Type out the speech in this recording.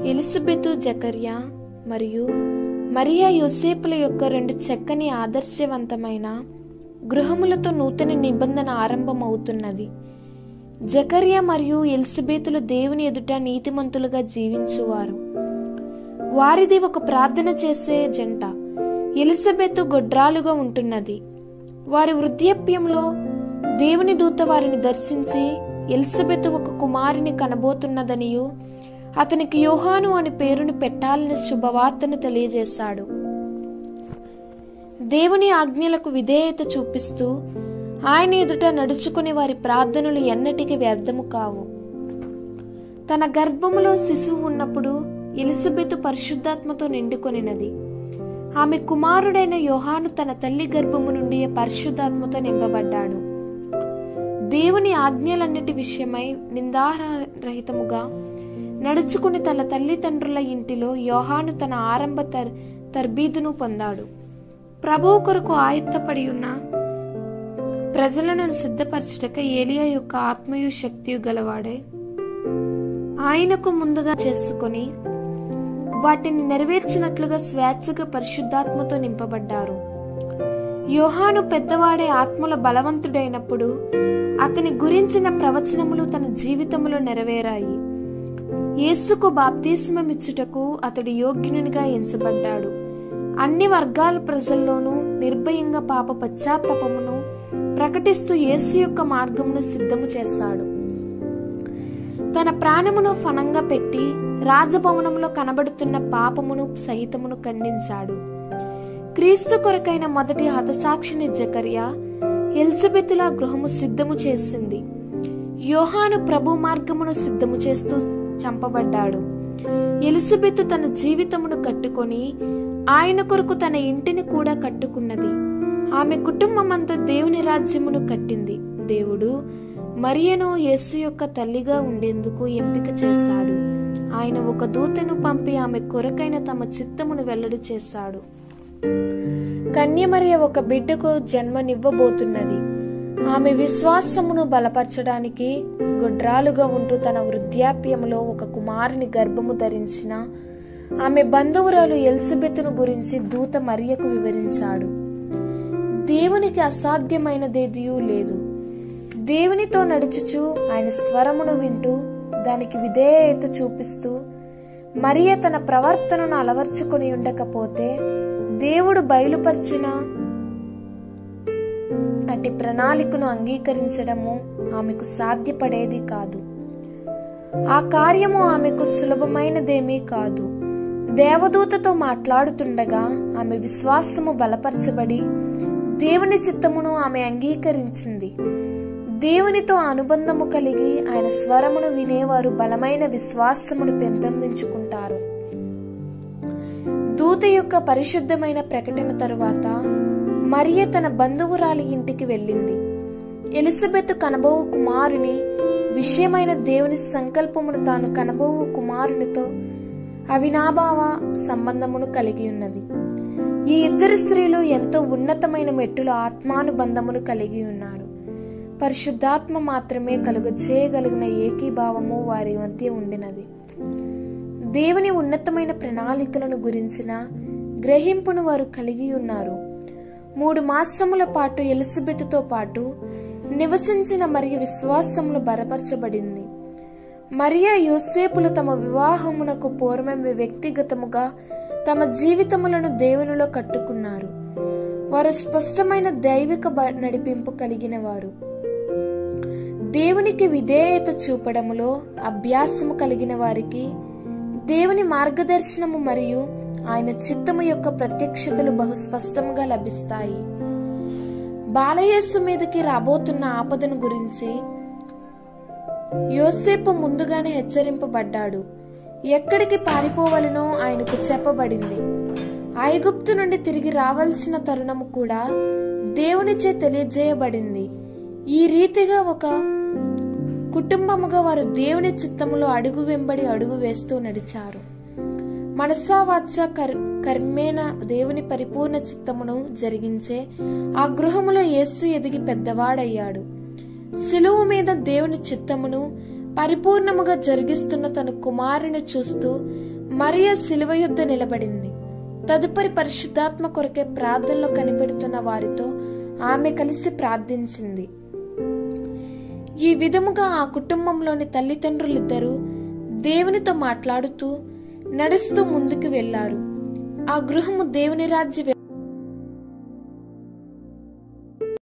Elizabeth జకర్యా మరియు మరియా యోసేపుల యొక్క రెండు చక్కని ఆదర్శవంతమైన గృహములతో నూతన నిబంధన ఆరంభమవుతున్నది జకర్యా మరియు ఎలిజబెతులు దేవుని ఎదుట నీతిమంతులుగా జీవించువారు వారిది ఒక ప్రార్థన చేసే జంట ఎలిజబెత్ గొడ్రాలుగా ఉంటున్నది వారి వృద్ధాప్యంలో దేవుని దూత వారిని దర్శించి ఎలిజబెత్ ఒక కుమారుని కనబోతున్నదనియు అతనికి యోహాను అని పేరును పెట్టాలని శుభవార్తను తెలియజేశాడు దేవుని ఆజ్ఞలకు విధేయత చూపిస్తూ ఆయన ఎదుట నడుచుకుని వారి ప్రార్థనలు ఎన్నటికి వ్యర్థము కావు తన గర్భములో శిశువు ఉన్నప్పుడు ఎలిజబెత్ పరిశుద్ధాత్మతో నిండుకొనినది ఆమె కుమారుడైన యోహాను తన తల్లి గర్భము నుండి పరిశుద్ధాత్మతో నింపబడ్డాడు దేవుని ఆజ్ఞలన్నిటి విషయమై నిందారహితముగా నడుచుకుని తన తల్లిదండ్రుల ఇంటిలో యోహాను తన ఆరంభ తర్ తర్బీదును పొందాడు ప్రభువు కొరకు ఆయత్తపడి ఉన్న ప్రజలను సిద్ధపరచుటక ఏలియా యొక్క ఆత్మయు శక్తియు గలవాడే ఆయనకు ముందుగా చేసుకొని వాటిని నెరవేర్చినట్లుగా స్వేచ్ఛగా పరిశుద్ధాత్మతో నింపబడ్డారు యోహాను పెద్దవాడే ఆత్మల బలవంతుడైనప్పుడు అతని గురించిన ప్రవచనములు తన జీవితంలో నెరవేరాయి యేసుకు బాప్తిస్మమిచ్చుటకు అతడు యోగ్యునిగా ఎంచబడ్డాడు అన్ని వర్గాల ప్రజల్లోనూ నిర్భయంగా పాప పశ్చాత్తాపమును ప్రకటిస్తూ యేసు యొక్క మార్గమును సిద్ధము చేశాడు తన ప్రాణమును ఫనంగా పెట్టి రాజభవనంలో కనబడుతున్న పాపమును సహితమును ఖండించాడు క్రీస్తు కొరకైన మొదటి హతసాక్షిని జకర్యా ఎలిజబెతుల గృహము సిద్ధము చేసింది యోహాను ప్రభు మార్గమును సిద్ధము చేస్తూ చంపబడ్డాడు ఎలిజబెత్ తన జీవితమును కట్టుకొని ఆయన కొరకు తన ఇంటిని కూడా కట్టుకున్నది ఆమె కుటుంబమంతా దేవుని రాజ్యమును కట్టింది దేవుడు మరియను యేసు యొక్క తల్లిగా ఉండేందుకు ఎంపిక చేశాడు ఆయన ఒక దూతను పంపి ఆమె కొరకైన తమ చిత్తమును వెల్లడి చేశాడు కన్యమరియ ఒక బిడ్డకు జన్మనివ్వబోతున్నది ఆమె విశ్వాసమును బలపరచడానికి గొడ్రాలుగా ఉంటూ తన వృద్ధాప్యములో ఒక కుమారుని గర్భము ధరించిన ఆమె బంధువురాలు ఎలిజబెత్ను గురించి దూత మరియకు వివరించాడు దేవునికి అసాధ్యమైనదేదియూ లేదు దేవునితో నడుచుచు ఆయన స్వరమును వింటూ దానికి విధేయత చూపిస్తూ మరియ తన ప్రవర్తనను అలవర్చుకుని ఉండకపోతే దేవుడు బయలుపరిచిన అట్టి ప్రణాళికను అంగీకరించడము ఆమెకు సాధ్యపడేది కాదు ఆ కార్యము ఆమెకు సులభమైనదేమీ కాదు దేవదూతతో మాట్లాడుతుండగా ఆమె విశ్వాసము బలపరచబడి దేవుని చిత్తమును ఆమె అంగీకరించింది దేవునితో అనుబంధము కలిగి ఆయన స్వరమును వినేవారు బలమైన విశ్వాసమును పెంపొందించుకుంటారు దూత యొక్క పరిశుద్ధమైన ప్రకటన తరువాత మరియ తన బంధువురాలి ఇంటికి వెళ్ళింది ఎలిజబెత్ కనబోవు కుమారుని విషయమైన దేవుని సంకల్పమును తాను కనబోవు కుమారునితో అవినాభావ సంబంధమును కలిగి ఉన్నది ఈ ఇద్దరు స్త్రీలు ఎంతో ఉన్నతమైన మెట్టుల ఆత్మానుబంధమును కలిగి ఉన్నారు పరిశుద్ధాత్మ మాత్రమే కలుగ చేయగలిగిన ఏకీభావము వారి మధ్య ఉండినది దేవుని ఉన్నతమైన ప్రణాళికలను గురించిన గ్రహింపును వారు కలిగి ఉన్నారు మూడు మాసముల పాటు ఎలిజబెత్తో పాటు నివసించిన మరియు విశ్వాసములు బలపరచబడింది మరియా యోసేపులు తమ వివాహమునకు పూర్వమే వ్యక్తిగతముగా తమ జీవితములను దేవునిలో కట్టుకున్నారు వారు స్పష్టమైన దైవిక బ- నడిపింపు కలిగిన వారు దేవునికి విధేయత చూపడములో అభ్యాసము కలిగిన వారికి దేవుని మార్గదర్శనము మరియు ఆయన చిత్తము యొక్క ప్రత్యక్షతలు బహు స్పష్టముగా లభిస్తాయి బాలయేసు మీదకి రాబోతున్న ఆపదను గురించి యోసేపు ముందుగానే హెచ్చరింపబడ్డాడు ఎక్కడికి పారిపోవలనో ఆయనకు చెప్పబడింది ఐగుప్తు నుండి తిరిగి రావాల్సిన తరుణము కూడా దేవునిచే తెలియజేయబడింది ఈ రీతిగా ఒక కుటుంబముగా వారు దేవుని చిత్తములో అడుగు వెంబడి అడుగు వేస్తూ నడిచారు మనసావాచ కర్ కర్మేన దేవుని పరిపూర్ణ చిత్తమును జరిగించే ఆ గృహములో యేసు ఎదిగి పెద్దవాడయ్యాడు శిలువు మీద దేవుని చిత్తమును పరిపూర్ణముగా జరిగిస్తున్న తన కుమారుని చూస్తూ మరియ శిలువ యుద్ధ నిలబడింది తదుపరి పరిశుద్ధాత్మ కొరకే ప్రార్థనలో కనిపెడుతున్న వారితో ఆమె కలిసి ప్రార్థించింది ఈ విధముగా ఆ కుటుంబంలోని తల్లిదండ్రులిద్దరూ దేవునితో మాట్లాడుతూ నడుస్తూ ముందుకు వెళ్లారు ఆ గృహము దేవుని రాజ్య